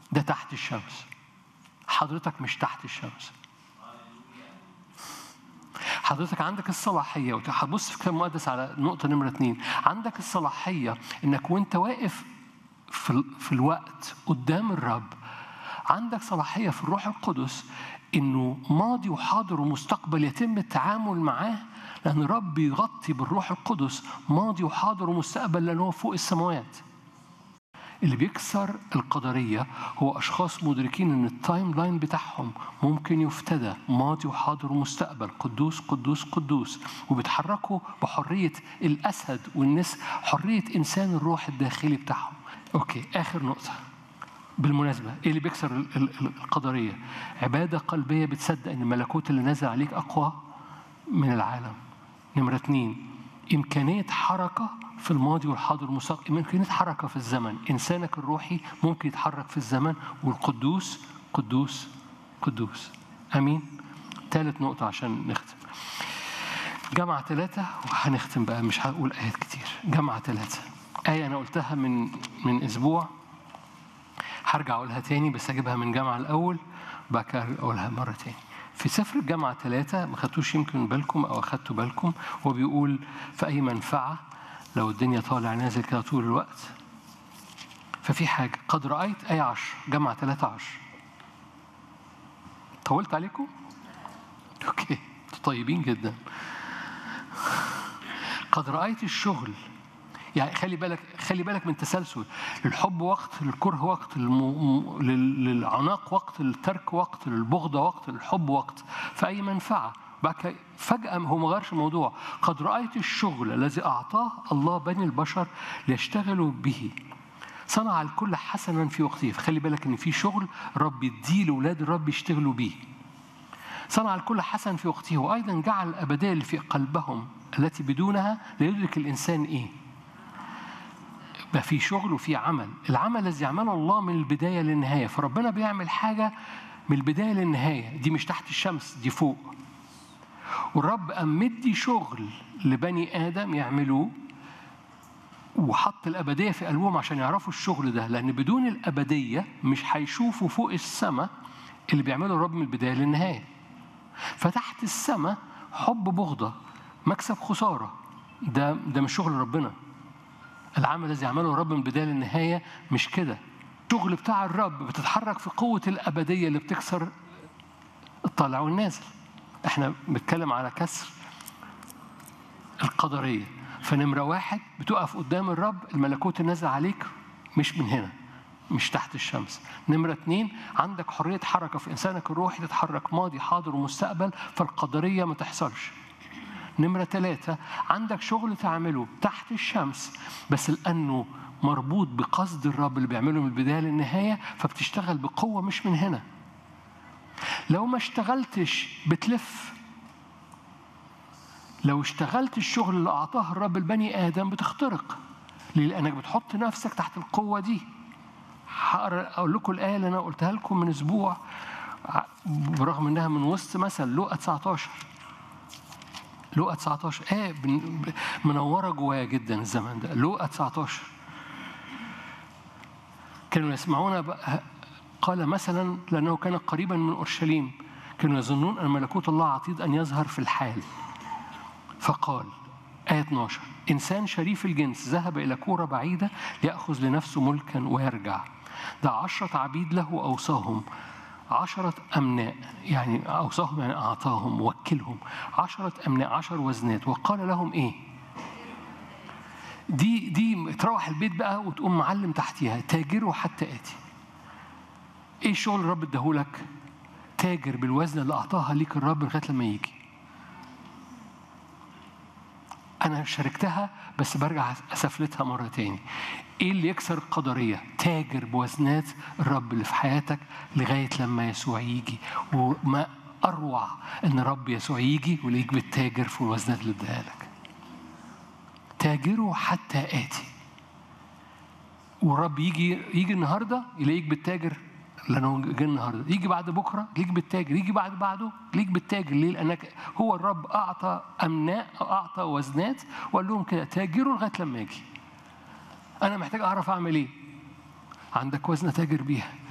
ده تحت الشمس حضرتك مش تحت الشمس حضرتك عندك الصلاحية وهتبص في الكتاب المقدس على نقطة نمرة اتنين عندك الصلاحية إنك وأنت واقف في, ال- في الوقت قدام الرب عندك صلاحية في الروح القدس إنه ماضي وحاضر ومستقبل يتم التعامل معاه لأن الرب يغطي بالروح القدس ماضي وحاضر ومستقبل لأنه هو فوق السماوات اللي بيكسر القدرية هو أشخاص مدركين إن التايم لاين بتاعهم ممكن يفتدى ماضي وحاضر ومستقبل قدوس قدوس قدوس وبيتحركوا بحرية الأسد والنس حرية إنسان الروح الداخلي بتاعهم أوكي آخر نقطة بالمناسبة إيه اللي بيكسر ال- ال- ال- القدرية عبادة قلبية بتصدق إن الملكوت اللي نازل عليك أقوى من العالم نمرة اتنين إمكانية حركة في الماضي والحاضر والمستقبل إمكانية حركة في الزمن إنسانك الروحي ممكن يتحرك في الزمن والقدوس قدوس قدوس أمين ثالث نقطة عشان نختم جامعة ثلاثة وهنختم بقى مش هقول آيات كتير جامعة ثلاثة آية أنا قلتها من من أسبوع هرجع أقولها تاني بس أجيبها من جامعة الأول بعد كده أقولها مرة تاني في سفر الجامعة ثلاثة ما خدتوش يمكن بالكم أو أخدتوا بالكم هو بيقول في أي منفعة لو الدنيا طالع نازل كده طول الوقت ففي حاجة قد رأيت آية عشر جامعة ثلاثة عشر طولت عليكم؟ أوكي انتوا طيبين جدا قد رأيت الشغل يعني خلي بالك خلي بالك من تسلسل للحب وقت للكره وقت للم... لل- للعناق وقت للترك وقت للبغضة وقت للحب وقت فأي منفعة بعد كده فجأة هو ما غيرش الموضوع قد رأيت الشغل الذي أعطاه الله بني البشر ليشتغلوا به صنع الكل حسنا في وقته فخلي بالك ان في شغل رب يديه لاولاد الرب يشتغلوا بيه صنع الكل حسن في وقته وايضا جعل الابديه اللي في قلبهم التي بدونها لا يدرك الانسان ايه بقى في شغل وفي عمل العمل الذي يعمله الله من البدايه للنهايه فربنا بيعمل حاجه من البدايه للنهايه دي مش تحت الشمس دي فوق والرب قام مدي شغل لبني ادم يعملوه وحط الأبدية في قلبهم عشان يعرفوا الشغل ده لأن بدون الأبدية مش هيشوفوا فوق السماء اللي بيعمله الرب من البداية للنهاية فتحت السماء حب بغضة مكسب خسارة ده ده مش شغل ربنا العمل الذي يعمله الرب من البداية للنهاية مش كده الشغل بتاع الرب بتتحرك في قوة الأبدية اللي بتكسر الطالع والنازل احنا بنتكلم على كسر القدرية فنمرة واحد بتقف قدام الرب الملكوت النازل عليك مش من هنا مش تحت الشمس نمرة اتنين عندك حرية حركة في إنسانك الروحي تتحرك ماضي حاضر ومستقبل فالقدرية ما تحصلش نمرة ثلاثة عندك شغل تعمله تحت الشمس بس لأنه مربوط بقصد الرب اللي بيعمله من البداية للنهاية فبتشتغل بقوة مش من هنا لو ما اشتغلتش بتلف لو اشتغلت الشغل اللي أعطاه الرب البني آدم بتخترق ليه؟ لأنك بتحط نفسك تحت القوة دي هقرا أقول لكم الآية اللي أنا قلتها لكم من أسبوع برغم إنها من وسط مثل لوقا 19 لوقا 19 آية بن- منورة جوايا جدا الزمن ده لوقا 19 كانوا يسمعون بقى- قال مثلا لأنه كان قريبا من أورشليم كانوا يظنون أن ملكوت الله عتيد أن يظهر في الحال فقال آية 12 إنسان شريف الجنس ذهب إلى كورة بعيدة ليأخذ لنفسه ملكا ويرجع ده عشرة عبيد له أوصاهم عشرة أمناء يعني أوصاهم يعني أعطاهم وكلهم عشرة أمناء عشر وزنات وقال لهم إيه دي دي تروح البيت بقى وتقوم معلم تحتيها تاجروا حتى آتي إيه الشغل الرب اداهولك تاجر بالوزن اللي أعطاها ليك الرب لغاية لما يجي أنا شاركتها بس برجع أسفلتها مرة تاني إيه اللي يكسر القدرية؟ تاجر بوزنات الرب اللي في حياتك لغاية لما يسوع يجي وما أروع إن الرب يسوع يجي ويلاقيك بتتاجر في الوزنات اللي اداها لك تاجروا حتى آتي والرب يجي يجي النهارده يلاقيك بتتاجر لانه جه النهارده يجي بعد بكره ليك بالتاجر يجي بعد بعده ليك بالتاجر ليه لانك هو الرب اعطى امناء اعطى وزنات وقال لهم كده تاجروا لغايه لما اجي انا محتاج اعرف اعمل ايه عندك وزنه تاجر بيها